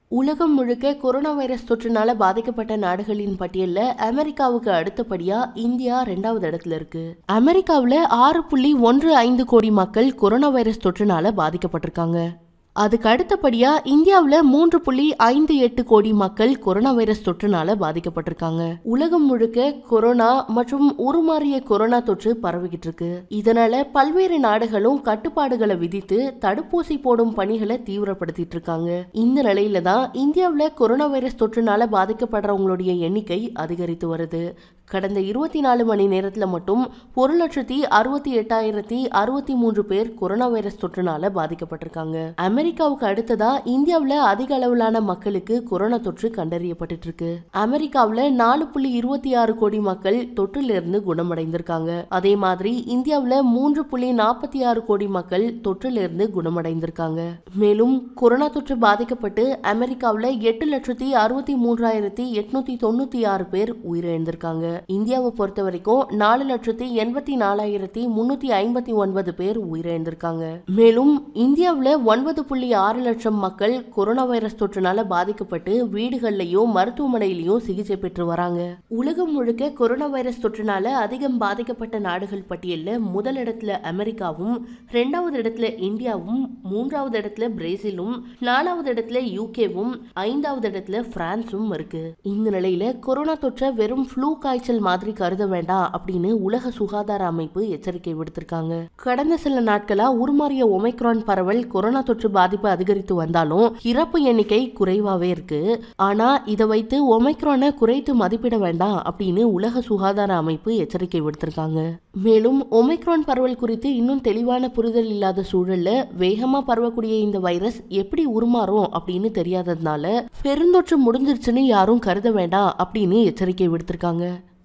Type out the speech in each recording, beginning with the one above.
உலகம் முழுக்க corona virus தொற்றுனால பாதிக்கப்பட்ட நாடுகளின் பட்டியல்ல அமெரிக்காவுக்கு அடுத்தபடியா இந்தியா ரெண்டாவது இடத்துல இருக்கு அமெரிக்காவுல ஆறு புள்ளி ஒன்று ஐந்து கோடி மக்கள் கொரோனா வைரஸ் தொற்றுனால பாதிக்கப்பட்டிருக்காங்க அதுக்கு அடுத்தபடியா இந்தியாவுல மூன்று புள்ளி ஐந்து எட்டு கோடி மக்கள் கொரோனா வைரஸ் தொற்றுனால பாதிக்கப்பட்டிருக்காங்க உலகம் முழுக்க கொரோனா மற்றும் உருமாறிய கொரோனா தொற்று பரவிக்கிட்டு இருக்கு இதனால பல்வேறு நாடுகளும் கட்டுப்பாடுகளை விதித்து தடுப்பூசி போடும் பணிகளை தீவிரப்படுத்திட்டு இருக்காங்க இந்த நிலையில தான் இந்தியாவுல கொரோனா வைரஸ் தொற்றுனால பாதிக்கப்படுறவங்களுடைய எண்ணிக்கை அதிகரித்து வருது கடந்த இருபத்தி நாலு மணி நேரத்துல மட்டும் ஒரு லட்சத்தி அறுபத்தி எட்டாயிரத்தி அறுபத்தி மூன்று பேர் கொரோனா வைரஸ் தொற்றுனால பாதிக்கப்பட்டிருக்காங்க அமெரிக்காவுக்கு அடுத்ததா இந்தியாவுல அதிக அளவிலான மக்களுக்கு கொரோனா தொற்று கண்டறியப்பட்டு இருக்கு அமெரிக்காவுல நாலு புள்ளி இருபத்தி ஆறு கோடி மக்கள் தொற்றிலிருந்து குணமடைந்திருக்காங்க அதே மாதிரி இந்தியாவுல மூன்று புள்ளி நாற்பத்தி ஆறு கோடி மக்கள் தொற்றிலிருந்து குணமடைந்திருக்காங்க மேலும் கொரோனா தொற்று பாதிக்கப்பட்டு அமெரிக்காவுல எட்டு லட்சத்தி அறுபத்தி மூன்றாயிரத்தி எட்நூத்தி தொண்ணூத்தி ஆறு பேர் உயிரிழந்திருக்காங்க இந்தியாவை பொறுத்த வரைக்கும் நாலு லட்சத்தி எண்பத்தி நாலாயிரத்தி முன்னூத்தி ஐம்பத்தி ஒன்பது பேர் உயிரிழந்திருக்காங்க மேலும் இந்தியாவுல ஒன்பது புள்ளி ஆறு லட்சம் மக்கள் கொரோனா வைரஸ் தொற்றுனால பாதிக்கப்பட்டு வீடுகள்லயும் மருத்துவமனையிலயும் சிகிச்சை பெற்று வராங்க உலகம் முழுக்க கொரோனா வைரஸ் தொற்றுனால அதிகம் பாதிக்கப்பட்ட நாடுகள் பட்டியல்ல முதல் இடத்துல அமெரிக்காவும் ரெண்டாவது இடத்துல இந்தியாவும் மூன்றாவது இடத்துல பிரேசிலும் நாலாவது இடத்துல யூகேவும் ஐந்தாவது இடத்துல பிரான்சும் இருக்கு இந்த நிலையில கொரோனா தொற்றை வெறும் ஃப்ளூ காய்ச்சல் மாதிரி கருத வேண்டாம் அப்படின்னு உலக சுகாதார அமைப்பு எச்சரிக்கை விடுத்திருக்காங்க கடந்த சில நாட்களா உருமாறிய ஒமைக்ரான் பரவல் கொரோனா தொற்று பாதிப்பு அதிகரித்து வந்தாலும் இறப்பு எண்ணிக்கை குறைவாவே இருக்கு ஆனா இதை வைத்து ஒமைக்ரானை குறைத்து மதிப்பிட வேண்டாம் அப்படின்னு உலக சுகாதார அமைப்பு எச்சரிக்கை விடுத்திருக்காங்க மேலும் ஒமைக்ரான் பரவல் குறித்து இன்னும் தெளிவான புரிதல் இல்லாத சூழல்ல வேகமா பரவக்கூடிய இந்த வைரஸ் எப்படி உருமாறும் அப்படின்னு தெரியாததுனால பெருந்தொற்று முடிஞ்சிருச்சுன்னு யாரும் கருத வேண்டாம் அப்படின்னு எச்சரிக்கை விடுத்திருக்காங்க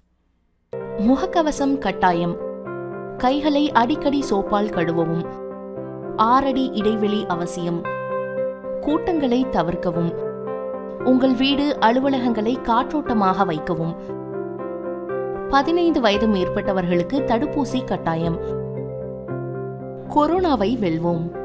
முகக்கவசம் கட்டாயம் கைகளை அடிக்கடி சோப்பால் கழுவவும் ஆறடி இடைவெளி அவசியம் கூட்டங்களை தவிர்க்கவும் உங்கள் வீடு அலுவலகங்களை காற்றோட்டமாக வைக்கவும் பதினைந்து வயது மேற்பட்டவர்களுக்கு தடுப்பூசி கட்டாயம் கொரோனாவை வெல்வோம்